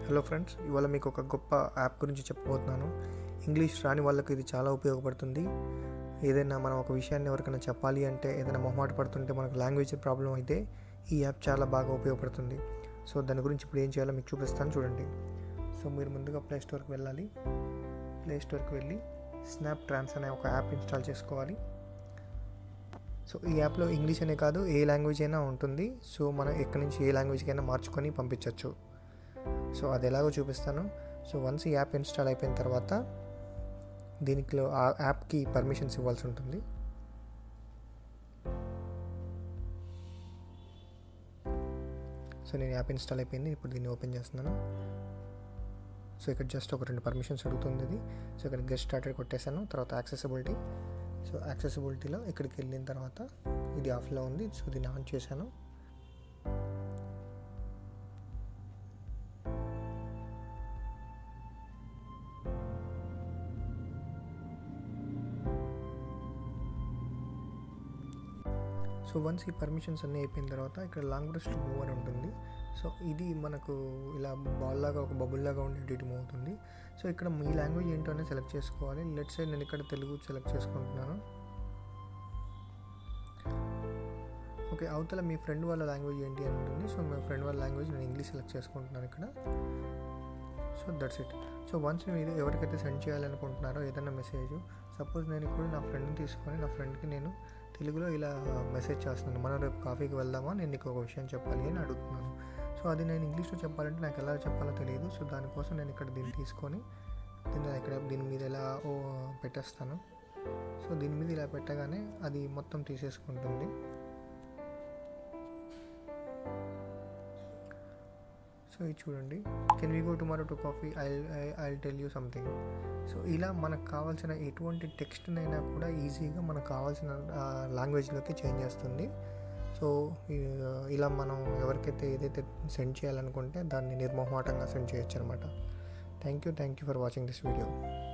hello friends ఇవాళ మీకు ఒక గొప్ప యాప్ గురించి చెప్పబోతున్నాను ఇంగ్లీష్ రాని వాళ్ళకి ఇది చాలా ఉపయోగపడుతుంది ఏదైనా మనం ఒక విషయాన్ని ఎవరికైనా చెప్పాలి అంటే ఏదైనా మొహమాట పడుతుంటే మనకు లాంగ్వేజ్ ప్రాబ్లం అయితే ఈ యాప్ చాలా బాగా ఉపయోగపడుతుంది సో దాని గురించి ఇప్పుడు ఏం చేయాలో మీకు చూపిస్తాను చూడండి సో మీరు ముందుగా ప్లే స్టోర్కి వెళ్ళాలి ప్లే స్టోర్కి వెళ్ళి స్నాప్ ట్రాన్స్ అనే ఒక యాప్ ఇన్స్టాల్ చేసుకోవాలి సో ఈ యాప్లో ఇంగ్లీష్ అనే కాదు ఏ లాంగ్వేజ్ అయినా ఉంటుంది సో మనం ఎక్కడి నుంచి ఏ లాంగ్వేజ్కైనా మార్చుకొని పంపించవచ్చు సో అది ఎలాగో చూపిస్తాను సో వన్స్ ఈ యాప్ ఇన్స్టాల్ అయిపోయిన తర్వాత దీనిలో ఆ యాప్కి పర్మిషన్స్ ఇవ్వాల్సి ఉంటుంది సో నేను యాప్ ఇన్స్టాల్ అయిపోయింది ఇప్పుడు దీన్ని ఓపెన్ చేస్తున్నాను సో ఇక్కడ జస్ట్ ఒక రెండు పర్మిషన్స్ అడుగుతుంది ఇది సో ఇక్కడ గెస్ట్ స్టార్టెడ్ కొట్టేశాను తర్వాత యాక్సెసిబిలిటీ సో యాక్సెసిబిలిటీలో ఇక్కడికి వెళ్ళిన తర్వాత ఇది ఆఫ్లో ఉంది సో దీన్ని ఆన్ చేశాను సో వన్స్ ఈ పర్మిషన్స్ అన్నీ అయిపోయిన తర్వాత ఇక్కడ లాంగ్వేజ్ టు మూవ్ అని ఉంటుంది సో ఇది మనకు ఇలా బాల్ లాగా ఒక బబుల్ లాగా ఉండేది ఇటు మూవ్ అవుతుంది సో ఇక్కడ మీ లాంగ్వేజ్ ఏంటో అనేది సెలెక్ట్ చేసుకోవాలి లెట్ సైడ్ నేను ఇక్కడ తెలుగు సెలెక్ట్ చేసుకుంటున్నాను ఓకే అవతల మీ ఫ్రెండ్ వాళ్ళ లాంగ్వేజ్ ఏంటి అని ఉంటుంది సో మీ ఫ్రెండ్ వాళ్ళ లాంగ్వేజ్ నేను ఇంగ్లీష్ సెలెక్ట్ చేసుకుంటున్నాను ఇక్కడ so that's it so once మీరు ఎవరికైతే సెండ్ చేయాలనుకుంటున్నారో ఏదైనా మెసేజ్ సపోజ్ నేను ఇప్పుడు నా ఫ్రెండ్ని తీసుకొని నా ఫ్రెండ్కి నేను తెలుగులో ఇలా మెసేజ్ చేస్తున్నాను మనం రేపు కాఫీకి వెళ్దామా నేను నీకు ఒక విషయం చెప్పాలి అని అడుగుతున్నాను సో అది నేను ఇంగ్లీష్లో చెప్పాలంటే నాకు ఎలా చెప్పాలో తెలియదు సో దానికోసం నేను ఇక్కడ దీన్ని తీసుకొని దీన్ని ఇక్కడ దీని మీద ఎలా ఓ పెట్టేస్తాను సో దీని మీద ఇలా పెట్టగానే అది మొత్తం తీసేసుకుంటుంది సో ఇది చూడండి can we go tomorrow to coffee I I tell you something so ఇలా మనకు కావాల్సిన ఎటువంటి టెక్స్ట్నైనా కూడా ఈజీగా మనకు కావాల్సిన లాంగ్వేజ్లోకి చేంజ్ చేస్తుంది సో ఇలా మనం ఎవరికైతే ఏదైతే సెండ్ చేయాలనుకుంటే దాన్ని నిర్మోహమాటంగా సెండ్ చేయొచ్చు అనమాట thank you thank you for watching this video